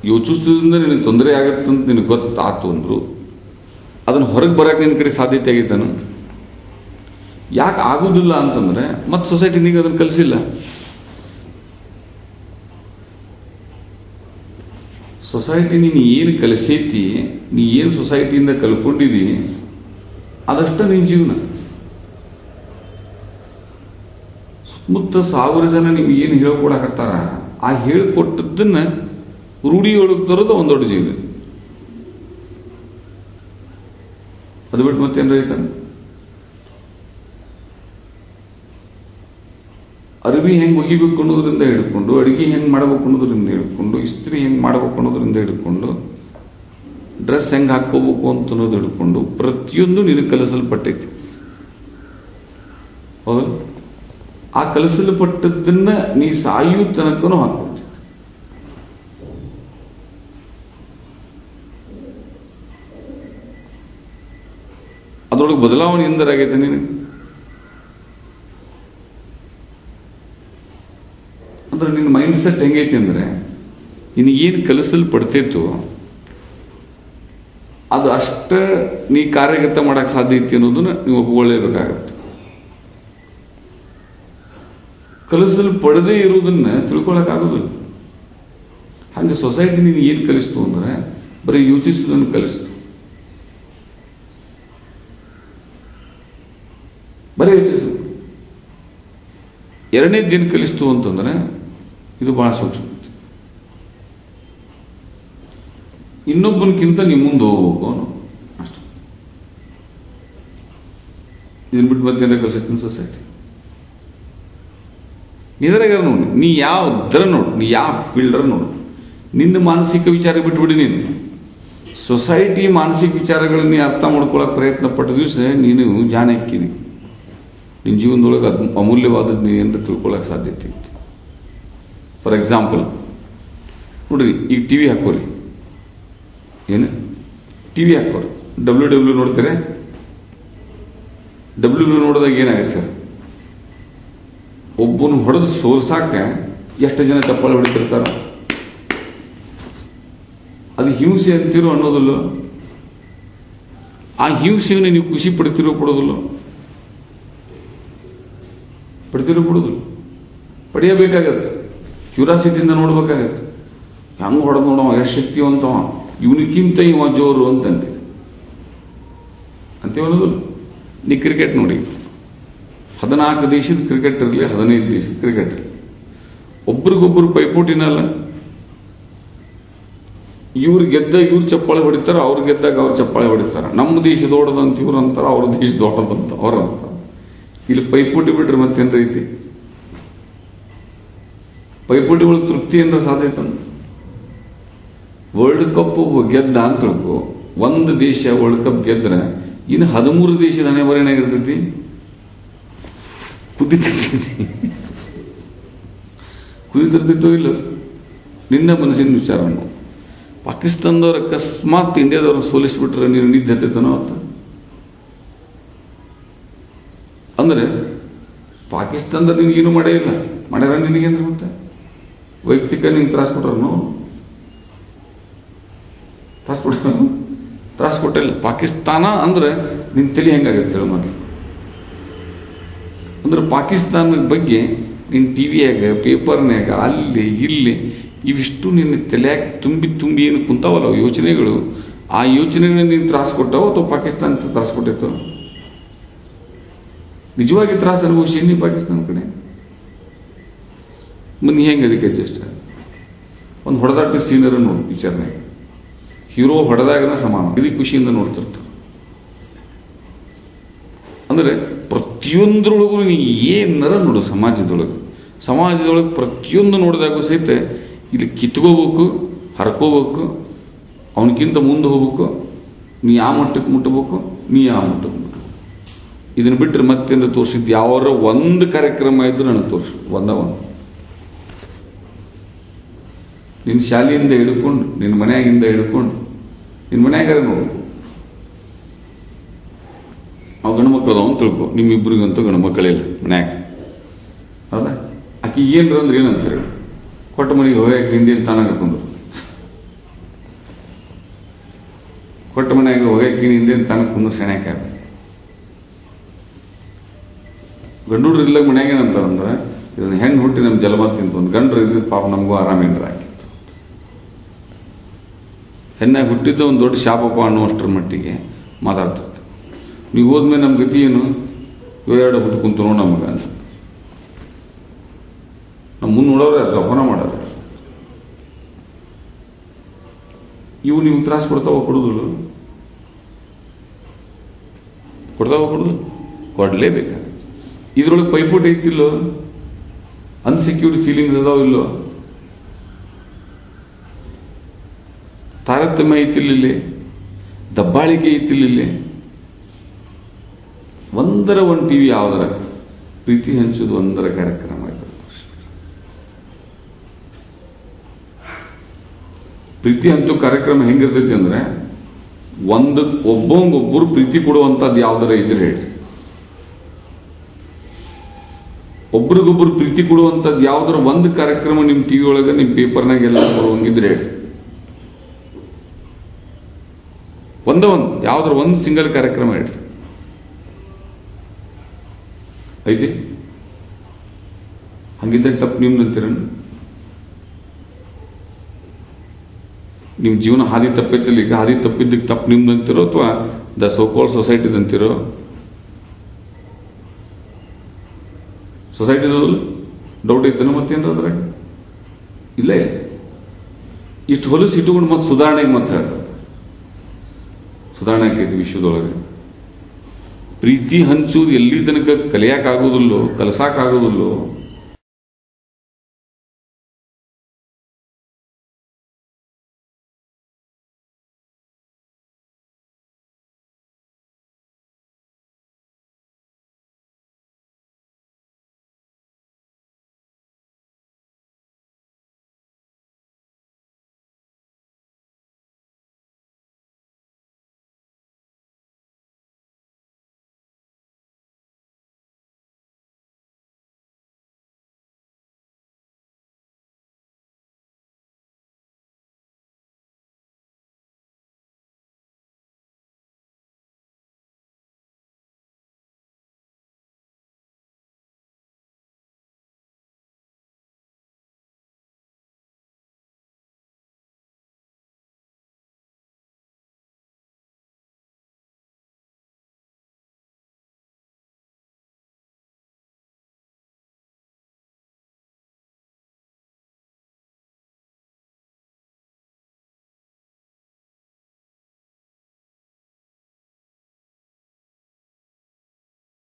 ಯೋಚಿಸೋದ್ರಿಂದ ನಿನಗೆ ತೊಂದರೆ ಆಗತ್ತೆ ಅಂತ ನಿನಗೆ ಗೊತ್ತಾತು ಅಂದ್ರು ಅದನ್ನು ಹೊರಗೆ ಬರಕ್ಕೆ ನಿನ್ನ ಕಡೆ ಸಾಧ್ಯತೆ ಆಗೈತಾನು ಯಾಕೆ ಆಗೋದಿಲ್ಲ ಅಂತಂದ್ರೆ ಮತ್ತೆ ಸೊಸೈಟಿ ನಿನಗೆ ಅದನ್ನು ಕಲಿಸಿಲ್ಲ ಸೊಸೈಟಿ ನೀನು ಏನು ಕಲಿಸೈತಿ ನೀ ಏನು ಸೊಸೈಟಿಯಿಂದ ಕಲ್ಕೊಂಡಿದಿ ಅದಷ್ಟ ನಿನ್ನ ಜೀವನ ಸುತ್ತಮುತ್ತ ಸಾವಿರ ಜನ ನಿಮ್ಗೆ ಏನು ಹೇಳ್ಕೊಡಕತ್ತಾರ ಆ ಹೇಳ್ಕೊಟ್ಟದ್ದನ್ನ ರೂಢಿಯೊಳಗೆ ತರೋದು ಒಂದು ದೊಡ್ಡ ಜೀವನ ಅದು ಬಿಟ್ಟು ಮತ್ತೇನು ರೈತಾನೆ ಅರಬಿ ಹೆಂಗೆ ಒಗಿಬೇಕು ಅನ್ನೋದ್ರಿಂದ ಹಿಡ್ಕೊಂಡು ಅಡಿಗೆ ಹೆಂಗೆ ಮಾಡ್ಬೇಕು ಅನ್ನೋದ್ರಿಂದ ಹಿಡ್ಕೊಂಡು ಇಸ್ತ್ರಿ ಹೆಂಗೆ ಮಾಡ್ಬೇಕು ಅನ್ನೋದ್ರಿಂದ ಹಿಡ್ಕೊಂಡು ಡ್ರೆಸ್ ಹೆಂಗೆ ಹಾಕ್ಕೋಬೇಕು ಅಂತ ಅನ್ನೋದು ಹಿಡ್ಕೊಂಡು ಪ್ರತಿಯೊಂದು ನಿನಗೆ ಕಲಿಸಲ್ಪಟ್ಟೈತಿ ಹೌದು ಆ ಕಲಿಸಲ್ಪಟ್ಟದ್ದನ್ನ ನೀ ಸಾಯು ತನಕನೂ ಹಾಕ್ಕೊಳ್ತಿ ಅದ್ರೊಳಗೆ ಬದಲಾವಣೆ ಎಂದರಾಗೈತೆ ನಿನಗೆ ಅಂದ್ರೆ ನಿನ್ನ ಮೈಂಡ್ ಸೆಟ್ ಹೆಂಗೈತಿ ಅಂದ್ರೆ ನಿನಗೇನು ಕಲಿಸಲ್ಪಡ್ತೈತೋ ಅದು ಅಷ್ಟ ನೀ ಕಾರ್ಯಗತ ಮಾಡಕ್ ಸಾಧ್ಯ ಐತಿ ಅನ್ನೋದನ್ನ ನೀವು ಒಪ್ಕೊಳ್ಳೇಬೇಕಾಗತ್ತೆ ಕಲಿಸಲ್ಪಡದೇ ಇರುವುದನ್ನ ತಿಳ್ಕೊಳಕ್ ಆಗೋದಿಲ್ಲ ಹಂಗೆ ಸೊಸೈಟಿ ನೀನು ಏನು ಕಲಿಸ್ತು ಅಂದ್ರೆ ಬರೀ ಯೋಚಿಸೋದನ್ನು ಕಲಿಸ್ತು ಬರೀ ಯೋಚಿಸು ಎರಡನೇದ್ದೇನು ಕಲಿಸ್ತು ಅಂತಂದ್ರೆ ಇದು ಬಹಳ ಸೂಕ್ಷ್ಮ ಇನ್ನೊಬ್ಬನಕ್ಕಿಂತ ನೀವು ಮುಂದೆ ಹೋಗ್ಬೇಕು ಅನ್ನೋ ಅಷ್ಟೆ ಇದನ್ನ ಬಿಟ್ಟು ಮತ್ತೇನ ಕಲಿಸುತ್ತೆ ಸೊಸೈಟಿ ನಿದ್ರಾಗ ನೋಡು ನೀ ಯಾವ ದರ ನೋಡು ನೀ ಯಾವ ಫೀಲ್ಡರ್ ನೋಡು ನಿನ್ನ ಮಾನಸಿಕ ವಿಚಾರ ಬಿಟ್ಬಿಡಿ ನೀನು ಸೊಸೈಟಿ ಮಾನಸಿಕ ವಿಚಾರಗಳನ್ನ ನೀ ಅರ್ಥ ಮಾಡ್ಕೊಳಕ್ ಪ್ರಯತ್ನ ಪಟ್ಟ ದಿವಸ ನೀನು ಜಾಣ ಹಾಕಿದಿ ನಿನ್ನ ಜೀವನದೊಳಗೆ ಅದು ಅಮೂಲ್ಯವಾದದ್ದು ನೀನು ಏನಾರ ತಿಳ್ಕೊಳಕ್ ಸಾಧ್ಯತೆ ಇತ್ತು ಫಾರ್ ಎಕ್ಸಾಂಪಲ್ ನೋಡ್ರಿ ಈಗ ಟಿ ವಿ ಹಾಕೋರಿ ಏನು ಟಿ ವಿ ಹಾಕೋರಿ ಡಬ್ಲ್ಯೂ ಡಬ್ಲ್ಯೂ ನೋಡ್ತಾರೆ ಡಬ್ಲ್ಯೂ ಡಬ್ಲ್ಯೂ ನೋಡಿದಾಗ ಏನಾಗುತ್ತೆ ಒಬ್ಬನ ಹೊಡೆದು ಸೋಲ್ಸಾಕ ಎಷ್ಟು ಜನ ಚಪ್ಪಾಳೆ ಹೊಡಿತಿರ್ತಾರ ಅದು ಹಿಂಸೆ ಅಂತಿರೋ ಅನ್ನೋದಿಲ್ಲ ಆ ಹಿಂಸೆಯನ್ನು ನೀವು ಖುಷಿ ಪಡ್ತಿರೋ ಪಡೋದಿಲ್ಲ ಪಡ್ತಿರೋ ಪಡೋದಿಲ್ಲ ಪಡೆಯಬೇಕಾಗತ್ತೆ ಕ್ಯೂರಾಸಿಟಿಯಿಂದ ನೋಡ್ಬೇಕಾಗತ್ತೆ ಹೆಂಗ್ ಹೊಡೆದು ನೋಡವ ಎಷ್ಟು ಶಕ್ತಿವಂತವ ಇವನಿಗಿಂತ ಇವ ಜೋರು ಅಂತ ಅಂತೀರಿ ಅಂತೀವಿ ಅನ್ನೋದಿಲ್ಲ ನೀ ಕ್ರಿಕೆಟ್ ನೋಡಿ ಹದಿನಾಲ್ಕು ದೇಶದ ಕ್ರಿಕೆಟ್ ಇರಲಿ ಹದಿನೈದು ದೇಶದ ಕ್ರಿಕೆಟ್ ಇರಲಿ ಒಬ್ರಿಗೊಬ್ರು ಪೈಪೋಟಿನಲ್ಲ ಇವ್ರು ಗೆದ್ದಾಗ ಇವ್ರು ಚಪ್ಪಾಳೆ ಹೊಡಿತಾರ ಅವ್ರು ಗೆದ್ದಾಗ ಅವ್ರು ಚಪ್ಪಾಳೆ ಹೊಡಿತಾರ ನಮ್ಮ ದೇಶ ದೊಡ್ಡದಂತ ಇವ್ರು ಅಂತಾರ ಅವ್ರ ದೇಶ ದೊಡ್ಡದಂತ ಅವ್ರ ಅಂತಾರ ಇಲ್ಲಿ ಪೈಪೋಟಿ ಬಿಟ್ರೆ ಮತ್ತೇನ್ ಐತಿ ಪೈಪೋಟಿ ಒಳಗೆ ತೃಪ್ತಿ ಏನ್ರ ಸಾಧ್ಯ ಐತಂತ ವರ್ಲ್ಡ್ ಕಪ್ ಗೆದ್ದ ಅಂತ ತಿಳ್ಕೊ ಒಂದು ದೇಶ ವರ್ಲ್ಡ್ ಕಪ್ ಗೆದ್ರೆ ಇನ್ನು ಹದಿಮೂರು ದೇಶದ ಹಣೆ ಬರೇನಾಗಿರ್ತೈತಿ ಕುದಿತಿರ್ತೈತಿ ಕುದಿತಿರ್ತಿತ್ತೋ ಇಲ್ಲ ನಿನ್ನ ಮನಸ್ಸಿನ ವಿಚಾರವನ್ನು ಪಾಕಿಸ್ತಾನದವ್ರು ಅಕಸ್ಮಾತ್ ಇಂಡಿಯಾದವ್ರು ಸೋಲಿಸ್ಬಿಟ್ರೆ ನೀನು ನಿದ್ದೆ ಹತ್ತೈತನೋ ಅಂತ ಅಂದ್ರೆ ಪಾಕಿಸ್ತಾನದ ನೀನು ಏನು ಮಾಡೇ ಇಲ್ಲ ಮಾಡ್ಯಾರ ನಿನಗೇನ್ರಿ ಮತ್ತೆ ವೈಯಕ್ತಿಕ ನಿಂಗೆ ತ್ರಾಸ ಕೊಟ್ರನು ತ್ರಾಸ ಕೊಟ್ಟ ತ್ರಾಸ ಕೊಟ್ಟಿಲ್ಲ ಪಾಕಿಸ್ತಾನ ಅಂದ್ರೆ ನಿನ್ ತಲೆ ಹೆಂಗಾಗತ್ತೆ ಹೇಳು ಮೊದಲು ಅಂದ್ರೆ ಪಾಕಿಸ್ತಾನದ ಬಗ್ಗೆ ನಿನ್ನ ಟಿ ವಿಯಾಗ ಪೇಪರ್ನ್ಯಾಗ ಅಲ್ಲಿ ಇಲ್ಲಿ ಇವಿಷ್ಟು ನಿನ್ನ ತಲೆಯಾಗ ತುಂಬಿ ತುಂಬಿ ಏನು ಕುಂತಾವಲ್ಲ ಅವು ಯೋಚನೆಗಳು ಆ ಯೋಚನೆಗಳನ್ನ ನೀನು ತ್ರಾಸ ಕೊಟ್ಟಾವ ಅಥವಾ ಪಾಕಿಸ್ತಾನ ತ್ರಾಸ ಕೊಟ್ಟಿತ್ತು ನಿಜವಾಗಿ ತ್ರಾಸ ಅನುಭವಿಸಿ ನೀ ಪಾಕಿಸ್ತಾನ ಕಡೆ ಮಂದಿ ಹೆಂಗೆ ಅದಕ್ಕೆ ಅಡ್ಜಸ್ಟ್ ಒಂದು ಹೊಡೆದಾಟ ಸೀನರ್ ನೋಡಿ ಪಿಕ್ಚರ್ನಾಗ ಹೀರೋ ಹೊಡೆದಾಗನ ಸಮಾನ ಇದು ಖುಷಿಯಿಂದ ನೋಡ್ತಿರ್ತಾರೆ ಅಂದ್ರೆ ಪ್ರತಿಯೊಂದರೊಳಗೂ ನೀ ಏನಾರ ನೋಡು ಸಮಾಜದೊಳಗೆ ಸಮಾಜದೊಳಗೆ ಪ್ರತಿಯೊಂದು ನೋಡಿದಾಗೂ ಸಹಿತ ಇಲ್ಲಿ ಕಿತ್ಕೋಬೇಕು ಹರ್ಕೋಬೇಕು ಅವನಕ್ಕಿಂತ ಮುಂದೆ ಹೋಗ್ಬೇಕು ನೀ ಯಾವ ಮಟ್ಟಕ್ಕೆ ಮುಟ್ಟಬೇಕು ನೀ ಯಾವ ಮಟ್ಟಕ್ಕೆ ಮುಟ್ಟಬೇಕು ಇದನ್ನ ಬಿಟ್ಟರೆ ಮತ್ತೆಂದ ತೋರಿಸಿದ್ದು ಯಾವಾರ ಒಂದು ಕಾರ್ಯಕ್ರಮ ಇದ್ದು ನನಗೆ ತೋರಿಸು ಒಂದ ಒಂದು ನಿನ್ನ ಶಾಲೆಯಿಂದ ಹಿಡ್ಕೊಂಡು ನಿನ್ನ ಮನೆಯಾಗಿಂದ ಹಿಡ್ಕೊಂಡು ನಿನ್ನ ಮನ್ಯಾಗಾರ ನೋಡು ಅವು ಗಂಡು ಮಕ್ಕಳು ಅದಾವ ಅಂತ ತಿಳ್ಕೊ ನಿಮ್ಮಿಬ್ಬರಿಗಂತೂ ಗಂಡು ಮಕ್ಕಳಿಲ್ಲ ಮನ್ಯಾಗ ಹೌದಾ ಆಕಿ ಏನ್ರ ಅಂದ್ರೆ ಏನಂತ ಹೇಳಿ ಕೊಟ್ಟ ಮನೆಗೆ ಹೋಗಿ ಹಿಂದಿನ ತಾನಾಗ ಹಾಕೊಂಡ್ರು ಕೊಟ್ಟ ಮನೆಯಾಗ ಹೋಗಕ್ಕೆ ಹಿಂದೆ ತನಕ ಕುಂದ್ರ ಸೆಣ್ಯಾಕ ಗಂಡು ಹುಡ್ರು ಇದ್ಲಾಗ ಮನ್ಯಾಗ ಏನಂತಾರಂದ್ರೆ ಇದನ್ನ ಹೆಣ್ಣು ಹುಟ್ಟಿ ನಮ್ಮ ಜಲಮ ತಿಂತು ಒಂದು ಗಂಡ್ರು ಇದ್ರೆ ಪಾಪ ನಮಗೂ ಆರಾಮೇನ್ರ ಹಾಕಿತ್ತು ಹೆಣ್ಣಾಗಿ ಹುಟ್ಟಿದ್ದ ಒಂದು ದೊಡ್ಡ ಶಾಪಪ್ಪ ಅನ್ನುವಷ್ಟರ ಮಟ್ಟಿಗೆ ಮಾತಾಡ್ತಿರ್ತಾರೆ ನೀವು ಹೋದ್ಮೇಲೆ ನಮ್ಮ ಗತಿ ಏನು ಇವ ಎರಡು ಹುಟ್ಟು ಕುಂತು ನೋಡು ನಮಗೆ ಅಂತ ನಮ್ಮ ಮುಂದೆ ನೋಡೋರು ಜಪನ ಮಾಡೋರು ಇವು ನೀವು ತ್ರಾಸ ಕೊಡ್ತಾವ ಕೊಡುದಿಲ್ಲ ಕೊಡ್ತಾವ ಕೊಡುದು ಕೊಡ್ಲೇಬೇಕ ಇದ್ರೊಳಗೆ ಪೈಪೋಟಿ ಐತಿಲ್ಲೋ ಅನ್ಸೆಕ್ಯೂರ್ಡ್ ಫೀಲಿಂಗ್ಸ್ ಅದಾವ ಇಲ್ಲೋ ತಾರತಮ್ಯ ಐತಿಲ್ಲ ಇಲ್ಲಿ ದಬ್ಬಾಳಿಕೆ ಐತಿಲ್ಲ ಇಲ್ಲಿ ಒಂದರ ಒಂದು ಟಿವಿ ಯಾವ್ದರ ಪ್ರೀತಿ ಹಂಚುದು ಒಂದರ ಕಾರ್ಯಕ್ರಮ ಆಯ್ತು ಪ್ರೀತಿ ಹಂಚು ಕಾರ್ಯಕ್ರಮ ಹೆಂಗಿರ್ತೈತಿ ಅಂದ್ರೆ ಒಂದು ಒಬ್ಬಂಗೊಬ್ಬರು ಪ್ರೀತಿ ಕೊಡುವಂತದ್ದು ಯಾವ್ದಾರ ಇದ್ರೆ ಹೇಳಿ ಒಬ್ರಿಗೊಬ್ರು ಪ್ರೀತಿ ಕೊಡುವಂತದ್ದು ಯಾವ್ದಾರ ಒಂದು ಕಾರ್ಯಕ್ರಮ ನಿಮ್ ಟಿವಿ ಒಳಗೆ ನಿಮ್ ಪೇಪರ್ನಾಗ ಎಲ್ಲ ಬರುವಂಗಿದ್ರೆ ಹೇಳಿ ಒಂದ ಒಂದು ಯಾವ್ದಾರ ಒಂದು ಸಿಂಗಲ್ ಕಾರ್ಯಕ್ರಮ ಹೇಳಿ ಐತಿ ಹಂಗಿದ್ದಾಗ ತಪ್ಪು ನಿಮ್ದು ಅಂತೀರ ನಿಮ್ ಜೀವನ ಹಾದಿ ತಪ್ಪೈತಿಲ್ಲ ಈಗ ಹಾದಿ ತಪ್ಪಿದ್ದಕ್ಕೆ ತಪ್ಪು ನಿಮ್ದು ಅಂತಿರೋ ಅಥವಾ ದ ಸೋಕೋಲ್ ಸೊಸೈಟಿದ್ ಅಂತಿರೋ ಸೊಸೈಟಿ ಡೌಟ್ ಐತನ ಮತ್ತೇನ್ರ ಅದ್ರಾಗ ಇಲ್ಲ ಇಲ್ಲ ಇಷ್ಟು ಹೊಲಸು ಇಟ್ಟುಕೊಂಡು ಮತ್ತೆ ಸುಧಾರಣೆಗೆ ಮತ್ತೆ ಹೇಳ್ತಾರೆ ಸುಧಾರಣೆ ಆಕೈತಿ ವಿಶ್ವದೊಳಗೆ ಪ್ರೀತಿ ಹಂಚುವುದು ಎಲ್ಲಿ ತನಕ ಕಲಿಯಕ್ಕಾಗೋದಿಲ್ಲೋ ಕಲಸಾಕಾಗೋದಿಲ್ಲೋ